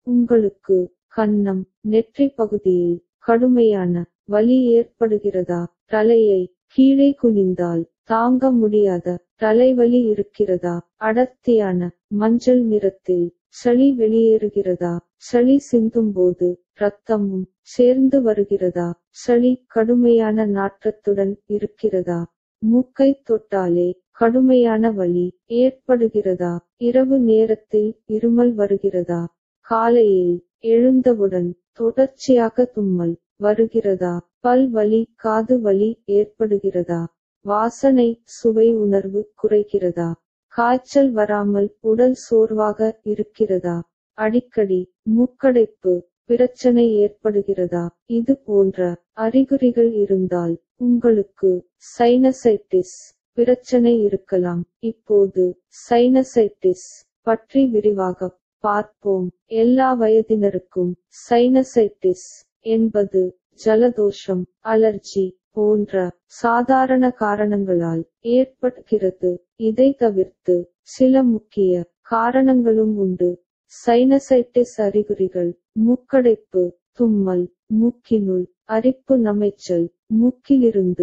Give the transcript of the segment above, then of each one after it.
உங்களுக்கு கன்னம் நெற்றி பகுதியில் கடுமையான வலி ஏற்படுகிறதா தலையை கீழே குனிந்தால் தாங்க முடியாத தலைவலி இருக்கிறதா அடர்த்தியான மஞ்சள் நிறத்தில் சளி வெளியேறுகிறதா சளி சிந்தும்போது இரத்தமும் சேர்ந்து வருகிறதா சளி கடுமையான நாற்றத்துடன் இருக்கிறதா மூக்கை தொட்டாலே கடுமையான வலி ஏற்படுகிறதா இரவு நேரத்தில் இருமல் வருகிறதா காலையில் எழுந்தவுடன் தொடர்ச்சியாக தும்மல் வருகிறதா பல் வலி காது வலி ஏற்படுகிறதா வாசனை சுவை உணர்வு குறைகிறதா காய்ச்சல் வராமல் உடல் சோர்வாக இருக்கிறதா அடிக்கடி மூக்கடைப்பு பிரச்சனை ஏற்படுகிறதா இது போன்ற அறிகுறிகள் இருந்தால் உங்களுக்கு சைனசைட்டிஸ் பிரச்சனை இருக்கலாம் இப்போது சைனசைட்டிஸ் பற்றி விரிவாக பார்ப்போம் எல்லா வயதினருக்கும் சைனசைட்டிஸ் என்பது ஜலதோஷம் அலர்ஜி போன்ற சாதாரண காரணங்களால் ஏற்படுகிறது இதை தவிர்த்து சில முக்கிய காரணங்களும் உண்டு சைனசைட்டிஸ் அறிகுறிகள் மூக்கடைப்பு தும்மல் மூக்கினுள் அரிப்பு நமைச்சல் மூக்கிலிருந்து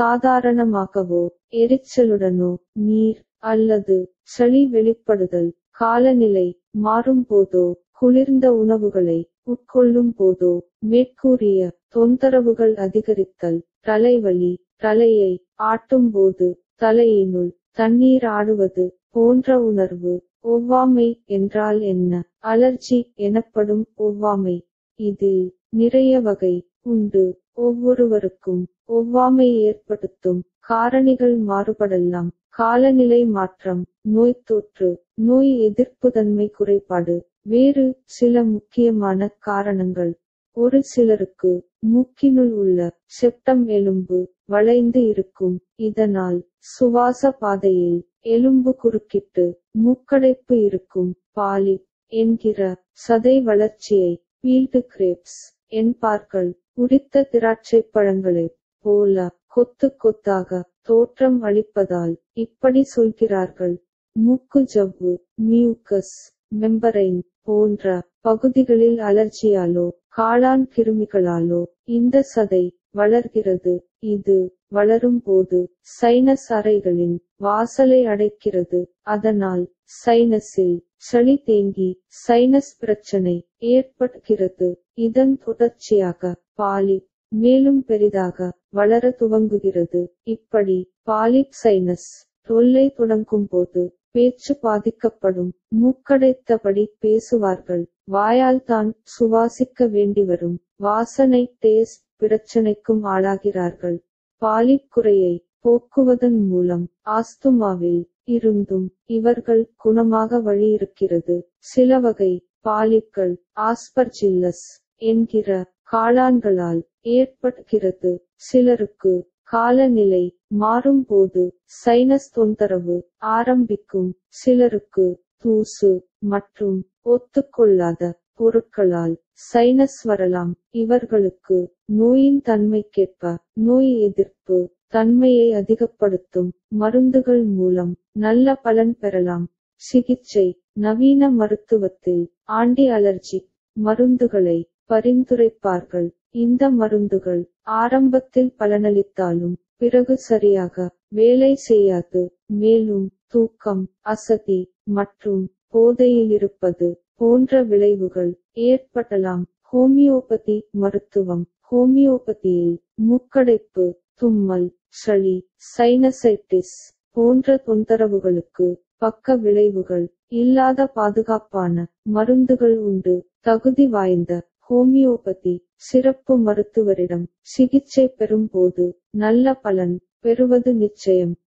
சாதாரணமாகவோ எரிச்சலுடனோ நீர் அல்லது சளி வெளிப்படுதல் காலநிலை மாறும்போதோ குளிர்ந்த உணவுகளை உட்கொள்ளும் போதோ மேற்கூறிய தொந்தரவுகள் அதிகரித்தல் தலைவலி தலையை ஆட்டும்போது தலையினுள் தண்ணீர் ஆடுவது போன்ற உணர்வு ஒவ்வாமை என்றால் என்ன அலர்ஜி எனப்படும் ஒவ்வாமை இதில் நிறைய வகை உண்டு ஒவ்வொருவருக்கும் ஒவ்வாமை ஏற்படுத்தும் காரணிகள் மாறுபடலாம் காலநிலை மாற்றம் நோய் தொற்று நோய் எதிர்ப்புத்தன்மை குறைபாடு வேறு சில முக்கியமான காரணங்கள் ஒரு சிலருக்கு மூக்கினுள் உள்ள செப்டம் எலும்பு வளைந்து இருக்கும் இதனால் சுவாச பாதையில் எலும்பு குறுக்கிட்டு மூக்கடைப்பு இருக்கும் பாலி என்கிற சதை வளர்ச்சியை பீல்டு கிரேப்ஸ் என்பார்கள் உரித்த திராட்சை பழங்களைப் போல கொத்து கொத்தாக தோற்றம் அளிப்பதால் இப்படி சொல்கிறார்கள் மூக்கு ஜவ்வு மியூக்கஸ் மெம்பரைன் போன்ற பகுதிகளில் அலர்ஜியாலோ காளான் கிருமிகளாலோ இந்த சதை வளர்கிறது இது வளரும் போது சைனஸ் அறைகளின் வாசலை அடைக்கிறது அதனால் சைனஸில் சளி தேங்கி சைனஸ் பிரச்சனை ஏற்படுகிறது இதன் தொடர்ச்சியாக பாலிப் மேலும் பெரிதாக வளர துவங்குகிறது இப்படி பாலிப் சைனஸ் தொல்லை தொடங்கும் போது பேச்சு பாதிக்கப்படும் மூக்கடைத்தபடி பேசுவார்கள் வாயால் தான் சுவாசிக்க வேண்டி வரும் வாசனை டேஸ்ட் பிரச்சனைக்கும் ஆளாகிறார்கள் பாலிப் குறையை போக்குவதன் மூலம் ஆஸ்துமாவில் இருந்தும் இவர்கள் குணமாக வழியிருக்கிறது சில வகை பாலிப்கள் ஆஸ்பர்ஜில்லஸ் என்கிற காளான்களால் ஏற்படுகிறது சிலருக்கு காலநிலை மாறும்போது சைனஸ் தொந்தரவு ஆரம்பிக்கும் சிலருக்கு தூசு மற்றும் ஒத்துக்கொள்ளாத பொருட்களால் சைனஸ் வரலாம் இவர்களுக்கு நோயின் தன்மைக்கேற்ப நோய் எதிர்ப்பு தன்மையை அதிகப்படுத்தும் மருந்துகள் மூலம் நல்ல பலன் பெறலாம் சிகிச்சை நவீன மருத்துவத்தில் ஆண்டி அலர்ஜி மருந்துகளை பரிந்துரைப்பார்கள் இந்த மருந்துகள் ஆரம்பத்தில் பலனளித்தாலும் பிறகு சரியாக வேலை செய்யாது மேலும் தூக்கம் அசதி மற்றும் போதையிலிருப்பது போன்ற விளைவுகள் ஏற்படலாம் ஹோமியோபதி மருத்துவம் ஹோமியோபதியில் மூக்கடைப்பு தும்மல் சளி சைனசைட்டிஸ் போன்ற தொந்தரவுகளுக்கு பக்க விளைவுகள் இல்லாத பாதுகாப்பான மருந்துகள் உண்டு தகுதி வாய்ந்த ஹோமியோபதி சிறப்பு மருத்துவரிடம் சிகிச்சை பெறும்போது நல்ல பலன் பெறுவது நிச்சயம்